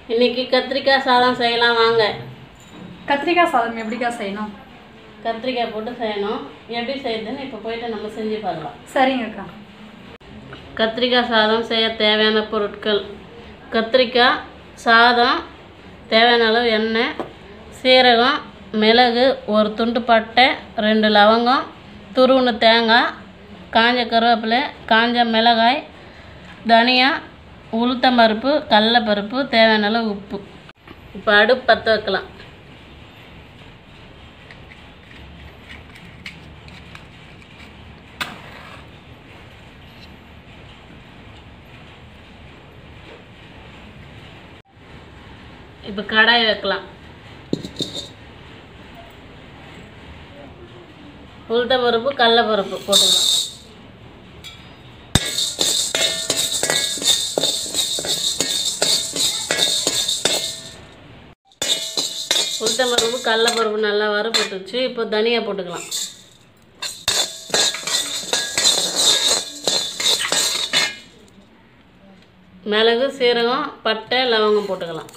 இன்னைக்கு கத்திரிக்காய் சாதம் செய்யலாம் வாங்க கத்திரிக்காய் சாதம் எப்படிக்கா செய்யணும் கத்திரிக்காய் போட்டு செய்யணும் எப்படி செய்யுதுன்னு இப்போ போயிட்டு நம்ம செஞ்சு பார்க்கலாம் சரிங்கக்கா கத்திரிக்காய் சாதம் செய்ய தேவையான பொருட்கள் கத்திரிக்காய் சாதம் தேவையான அளவு எண்ணெய் சீரகம் மிளகு ஒரு துண்டு பட்டை ரெண்டு லவங்கம் துருவுன தேங்காய் காஞ்ச கருவேப்பிலை காஞ்ச மிளகாய் தனியா உளுத்தம்பருப்பு கடலப்பருப்பு தேவையான அளவு உப்பு இப்போ அடுப்பு பற்ற வைக்கலாம் இப்போ கடாய் வைக்கலாம் உளுத்த பருப்பு கடலப்பருப்பு போட்டுக்கலாம் உளுத்த பருப்பு கடலப்பருப்பு நல்லா வறுபட்டுச்சு இப்போ தனியா போட்டுக்கலாம் மிளகு சீரகம் பட்டை லவங்கம் போட்டுக்கலாம்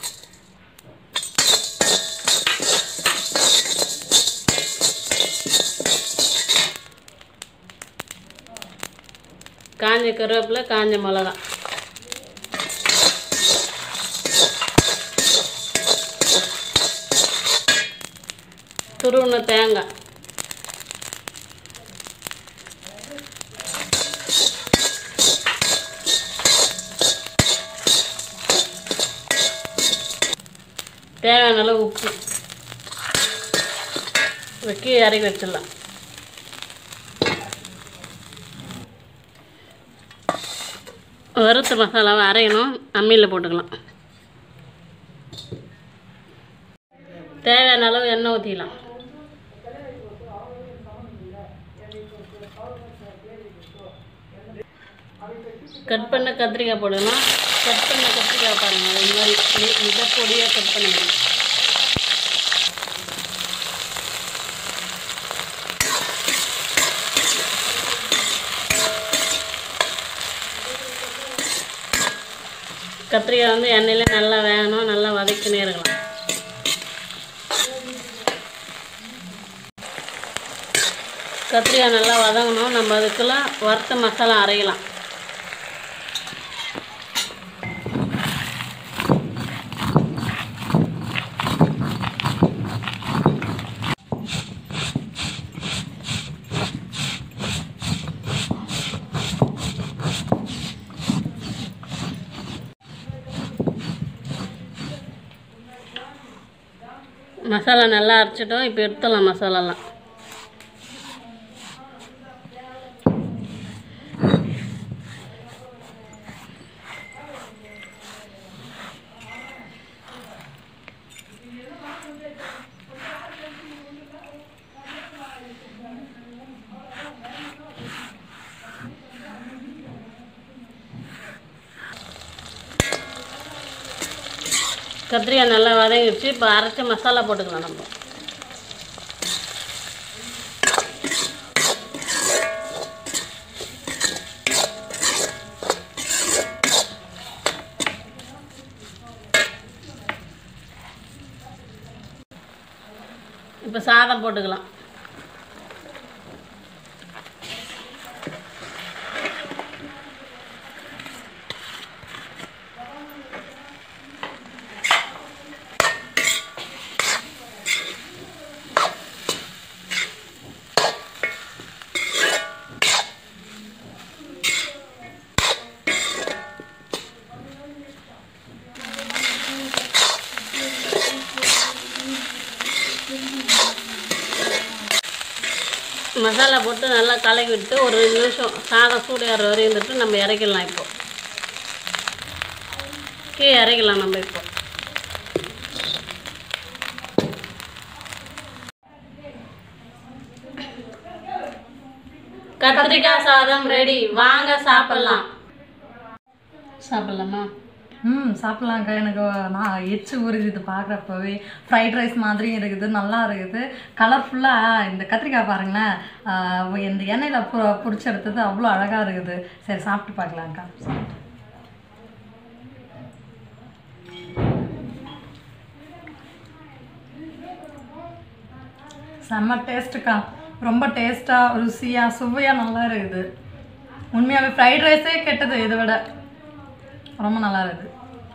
காஞ்ச கருவேப்பிலை காஞ்ச மிளகா துருவின தேங்காய் தேவையான அளவு உப்பு வைக்கி இறக்கி வச்சிடலாம் வறுத்த மசாலாவை அரையணும் அம்மியில் போட்டுக்கலாம் தேவையான அளவு எண்ணெய் ஊற்றிக்கலாம் கட் பண்ண கத்திரிக்காய் போடணும் கட் பண்ண கத்திரிக்காய் பாருங்கள் இது மாதிரி இ- இதை பொடியாக கட் பண்ணிக்கணும் கத்திரிக்காய் வந்து எண்ணெயில நல்லா வேகணும் நல்லா வதக்கினே இருக்கலாம் கத்திரிக்காய் நல்லா வதங்கணும் நம்ம அதுக்கெல்லாம் வறுத்த மசாலா அரைக்கலாம் மசாலா நல்லா அரைச்சிட்டோம் இப்போ எடுத்துடலாம் மசாலாலாம் கத்திரிக்காய் நல்லா வதங்கிடுச்சு இப்போ அரைச்ச மசாலா போட்டுக்கலாம் நம்ம இப்போ சாதம் போட்டுக்கலாம் மசாலா போட்டு நல்லா கலக்கி விட்டு ஒரு ரெண்டு நிமிஷம் சாதம் சூடு ஏற வரையும் இருந்துட்டு நம்ம இறக்கிடலாம் இப்போ கீழே இறக்கிடலாம் நம்ம இப்போ கத்திரிக்காய் சாதம் ரெடி வாங்க சாப்பிடலாம் சாப்பிடலாமா ம் சாப்பிட்லாங்க்கா எனக்கு நான் எச்சு ஊறுது இது பார்க்குறப்பவே ஃப்ரைட் ரைஸ் மாதிரியும் இருக்குது நல்லா இருக்குது கலர்ஃபுல்லாக இந்த கத்திரிக்காய் பாருங்களேன் ஆஹ் இந்த எண்ணெயில் பு பிடிச்சி எடுத்தது அவ்வளோ அழகாக இருக்குது சரி சாப்பிட்டு பார்க்கலாங்க்கா செம்ம டேஸ்ட்டுக்கா ரொம்ப டேஸ்ட்டாக ருசியாக சுவையாக நல்லா இருக்குது உண்மையாகவே ஃப்ரைட் ரைஸே கெட்டது இதை விட ரொம்ப நல்லா இருக்குது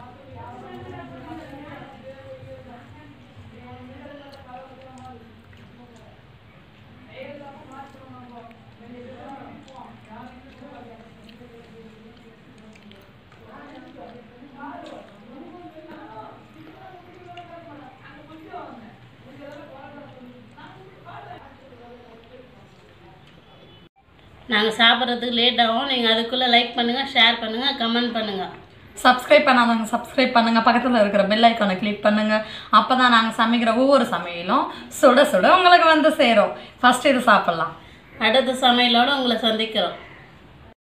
நாங்கள் சாப்பிட்றதுக்கு லேட் ஆகும் நீங்கள் அதுக்குள்ளே லைக் பண்ணுங்கள் ஷேர் பண்ணுங்கள் கமெண்ட் பண்ணுங்கள் சப்ஸ்கிரைப் பண்ணாதவங்க சப்ஸ்கிரைப் பண்ணுங்கள் பக்கத்தில் இருக்கிற பெல் ஐக்கானை கிளிக் பண்ணுங்கள் அப்போ தான் நாங்கள் சமைக்கிற ஒவ்வொரு சமையலும் சுட சுட உங்களுக்கு வந்து சேரும் ஃபஸ்ட்டு இது சாப்பிட்லாம் அடுத்த சமையலோடு உங்களை சந்திக்கிறோம்